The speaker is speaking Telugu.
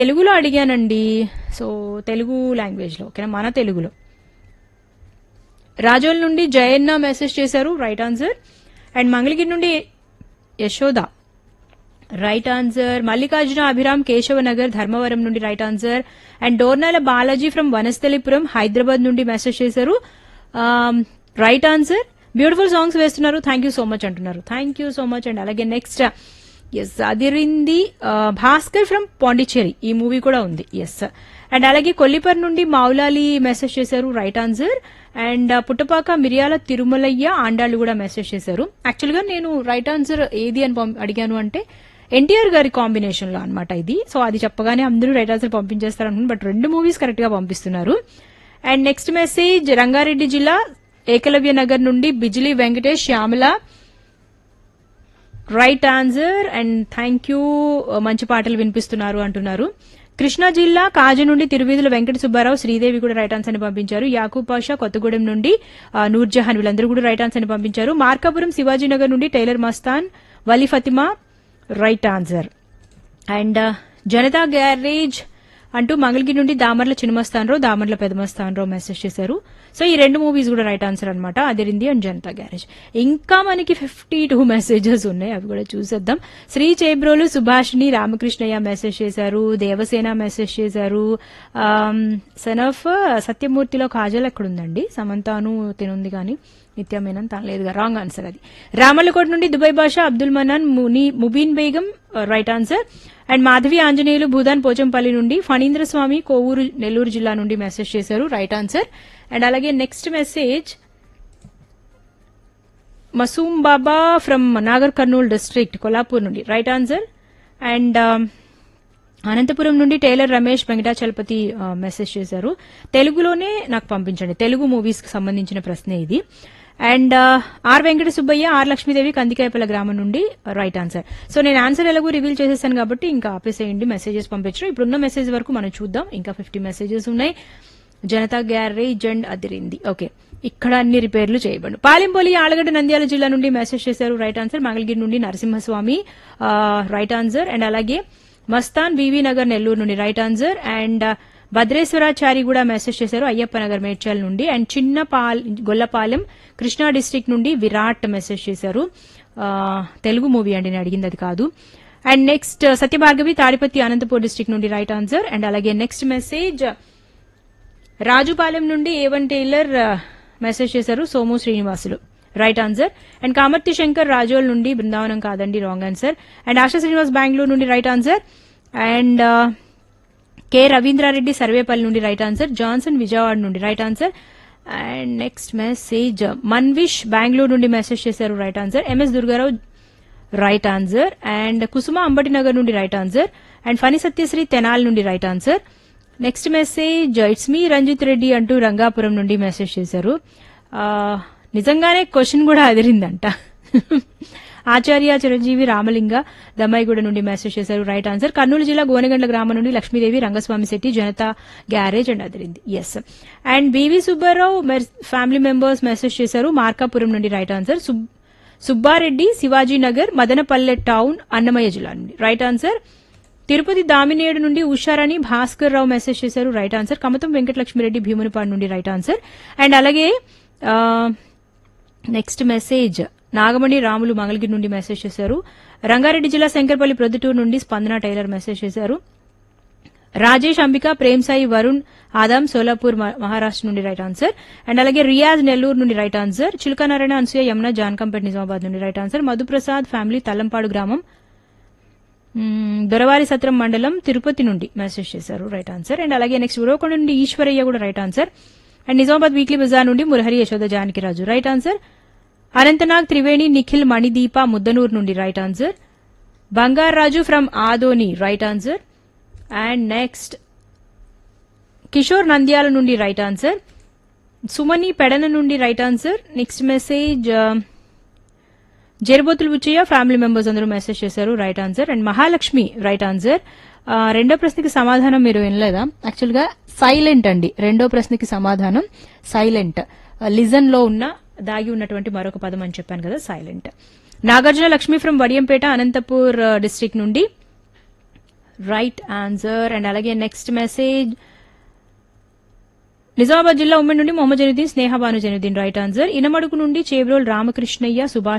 తెలుగులో అడిగానండి సో తెలుగు లాంగ్వేజ్లో ఓకేనా మన తెలుగులో రాజోల్ నుండి జయన్న మెసేజ్ చేశారు రైట్ ఆన్సర్ అండ్ మంగళగిరి నుండి యశోద రైట్ ఆన్సర్ మల్లికార్జున అభిరామ్ కేశవనగర్ ధర్మవరం నుండి right answer and Dornala Balaji from Vanasthalipuram Hyderabad నుండి మెసేజ్ చేశారు రైట్ ఆన్సర్ బ్యూటిఫుల్ సాంగ్స్ వేస్తున్నారు థ్యాంక్ యూ సో మచ్ అంటున్నారు thank you so much and అలాగే నెక్స్ట్ ఎస్ అదిరింది ఆ, భాస్కర్ ఫ్రమ్ పాండిచ్చేరి ఈ మూవీ కూడా ఉంది ఎస్ అండ్ అలాగే కొల్లిపర్ నుండి మౌలాలి మెసేజ్ చేశారు right answer and Puttapaka Miriyala Tirumalayya ఆండాళ్ళు కూడా మెసేజ్ చేశారు యాక్చువల్ గా నేను రైట్ ఆన్సర్ ఏది అని పంప- అడిగాను అంటే ఎన్టీఆర్ గారి కాంబినేషన్ లో అనమాట ఇది సో అది చెప్పగానే అందరూ రైట్ ఆన్సర్ పంపించేస్తారు అనుకున్నాను బట్ రెండు మూవీస్ కరెక్ట్ గా పంపిస్తున్నారు అండ్ నెక్స్ట్ మెసేజ్ రంగారెడ్డి జిల్లా ఏకలవ్య నగర్ నుండి Bijili Venkatesh Shyamala right answer and thank you మంచి పాటలు వినిపిస్తున్నారు అంటున్నారు కృష్ణా జిల్లా కాజు నుండి తిరువీధుల వెంకట సుబ్బారావు శ్రీదేవి కూడా రైట్ ఆన్సర్ ని పంపించారు యాకూబ్ పాషా కొత్తగూడెం నుండి ఆ, నూర్జహాన్ వీళ్ళందరూ కూడా రైట్ ఆన్సర్ ని పంపించారు మార్కాపురం శివాజీనగర్ నుండి tailor Mastan Vali Fatima right answer and Janatha garage అంటూ మంగళగిరి నుండి దామర్ల చిన్నమస్తానరావు దామర్ల పెదమస్తానరావు మెసేజ్ చేశారు సో ఈ రెండు మూవీస్ కూడా రైట్ ఆన్సర్ అనమాట అదిరింది అండ్ జనతా గ్యారేజ్ ఇంకా మనకి ఫిఫ్టీ టూ మెసేజెస్ ఉన్నాయి అవి కూడా చూసేద్దాం శ్రీ చేబ్రోలు సుభాషిణి రామకృష్ణయ్య మెసేజ్ చేశారు దేవసేన మెసేజ్ చేశారు సన్ ఆఫ్ సత్యమూర్తిలో కాజల్ ఎక్కడుందండి సమంతాను తినుంది కానీ నిత్యమేనని తన లేదుగా రాంగ్ ఆన్సర్ అది రామల్లకోట నుండి దుబాయ్ భాష Abdul Manan Muni Mubeen Begum right answer and Madhavi Anjaneyulu Bhoodan Pochampally నుండి ఫణీంద్ర స్వామి కోవూరు నెల్లూరు జిల్లా నుండి మెసేజ్ చేశారు రైట్ ఆన్సర్ అండ్ అలాగే next message Masoom Baba from Nagar Kurnool district Kollapur నుండి రైట్ ఆన్సర్ అండ్ అనంతపురం నుండి టైలర్ రమేష్ వెంకటాచలపతి ఆ, మెసేజ్ చేశారు తెలుగులోనే నాకు పంపించండి తెలుగు మూవీస్ కి సంబంధించిన ప్రశ్న ఇది అండ్ ఆ, ఆర్ వెంకట సుబ్బయ్య ఆర్ లక్ష్మీదేవి కందికాయపల్ల గ్రామం నుండి రైట్ ఆన్సర్ సో నేను ఆన్సర్ ఎలాగో రివీల్ చేసేసాను కాబట్టి ఇంకా ఆపేసేయండి మెసేజెస్ పంపించడం ఇప్పుడున్న మెసేజ్ వరకు మనం చూద్దాం ఇంకా ఫిఫ్టీ మెసేజెస్ ఉన్నాయి Janatha garage and Adirindi okay ఇక్కడ అన్ని రిపేర్లు చేయబడు పాలెంపల్లి ఆలగడ్డ నంద్యాల జిల్లా నుండి మెసేజ్ చేశారు రైట్ ఆన్సర్ మంగళగిరి నుండి నరసింహస్వామి ఆ, రైట్ ఆన్సర్ అండ్ అలాగే మస్తాన్ వివి నగర్ నెల్లూరు నుండి రైట్ ఆన్సర్ అండ్ ఆ, భద్రేశ్వరాచారి కూడా మెసేజ్ చేశారు అయ్యప్ప నగర్ మేడ్చల్ నుండి అండ్ చిన్న పాల్ గొల్లపాలెం కృష్ణా డిస్టిక్ నుండి విరాట్ మెసేజ్ చేశారు ఆ, తెలుగు మూవీ అండి నేను అడిగింది అది కాదు and next Satyabhargavi Tadipatri Anantapur district నుండి రైట్ ఆన్సర్ అండ్ అలాగే నెక్స్ట్ మెసేజ్ రాజుపాలెం నుండి ఏవన్ టైలర్ ఆ, మెసేజ్ చేశారు Somu Srinivasulu right answer and Kamarthi Shankar Razole నుండి బృందావనం కాదండి wrong answer and Asha Srinivas Bengaluru నుండి రైట్ ఆన్సర్ అండ్ ఆ, కె రవీంద్రారెడ్డి సర్వేపల్లి నుండి రైట్ ఆన్సర్ జాన్సన్ విజయవాడ నుండి right answer and next message Manvish Bengaluru నుండి మెసేజ్ చేశారు right answer M S Durgarao right answer and Kusuma Ambati Nagar నుండి right answer and Phani Satyasri Tenal నుండి right answer next message it's me Ranjith Reddy అంటూ రంగాపురం నుండి మెసేజ్ చేశారు ఆ, నిజంగానే క్వశ్చన్ కూడా అదిరిందంట ఆచార్య చిరంజీవి రామలింగ దమ్మాయిగూడ నుండి మెసేజ్ చేశారు రైట్ ఆన్సర్ కర్నూలు జిల్లా గోనగండ్ల గ్రామం నుండి Lakshmidevi Rangaswamy Shetty Janatha garage and Adirindi yes and BV Subbarao family members message చేశారు మార్కాపురం నుండి రైట్ ఆన్సర్ సుబ్- సుబ్బారెడ్డి శివాజీ నగర్ మదనపల్లె టౌన్ అన్నమయ్య జిల్లా నుండి రైట్ ఆన్సర్ తిరుపతి దామినేడు నుండి ఉషారాణి భాస్కర్ రావు మెసేజ్ చేశారు రైట్ ఆన్సర్ కమతం వెంకటలక్ష్మిరెడ్డి భీమునిపాడు నుండి రైట్ ఆన్సర్ అండ్ అలాగే ఆ, నెక్స్ట్ మెసేజ్ నాగమణి రాములు మంగళగిరి నుండి మెసేజ్ చేశారు రంగారెడ్డి జిల్లా శంకర్పల్లి ప్రొద్దుటూరు నుండి స్పందన టైలర్ మెసేజ్ చేశారు రాజేష్ అంబిక ప్రేమ్ సాయి వరుణ్ ఆదాం సోలాపూర్ మ- మహారాష్ట్ర నుండి రైట్ ఆన్సర్ అండ్ అలాగే రియాజ్ నెల్లూరు నుండి రైట్ ఆన్సర్ చిలుకనారాయణ అన్సూయ యమున జాన్కంపేట్ నిజామాబాద్ నుండి right answer Madhuprasad family Tallampadu గ్రామం మ్మ్, దొరవారి సత్రం మండలం తిరుపతి నుండి మెసేజ్ చేశారు రైట్ ఆన్సర్ అండ్ అలాగే నెక్స్ట్ ఉరవకొండ నుండి ఈశ్వరయ్య కూడా right answer and Nizamabad weekly Bazar నుండి మురహరి యశోద జానకిరాజు రైట్ ఆన్సర్ అనంతనాగ్ త్రివేణి నిఖిల్ మణిదీప ముద్దనూరు నుండి right answer Bangaraju from Adoni right answer and next Kishore Nandyal నుండి రైట్ ఆన్సర్ సుమని పెడన నుండి right answer next message Jerabothulu Buchaiah family members అందరూ మెసేజ్ చేశారు right answer and Mahalakshmi right answer ఆ, రెండో ప్రశ్నకి సమాధానం మీరు వినలేదా యాక్చువల్ గా సైలెంట్ అండి రెండో ప్రశ్నకి సమాధానం సైలెంట్ లిజన్ లో ఉన్న దాగి ఉన్నటువంటి మరొక పదం అని చెప్పాను కదా silent Nagarjuna Lakshmi from Vadiyampeta Anantapur district నుండి రైట్ ఆన్సర్ అండ్ అలాగే నెక్స్ట్ మెసేజ్ నిజామాబాద్ జిల్లా ఉమ్మడి నుండి మొహమ్మద్ జనుద్దీన్ స్నేహబాను జనుద్దీన్ రైట్ ఆన్సర్ ఇనమడుగు నుండి చేబ్రోల్ రామకృష్ణయ్య సుభాష్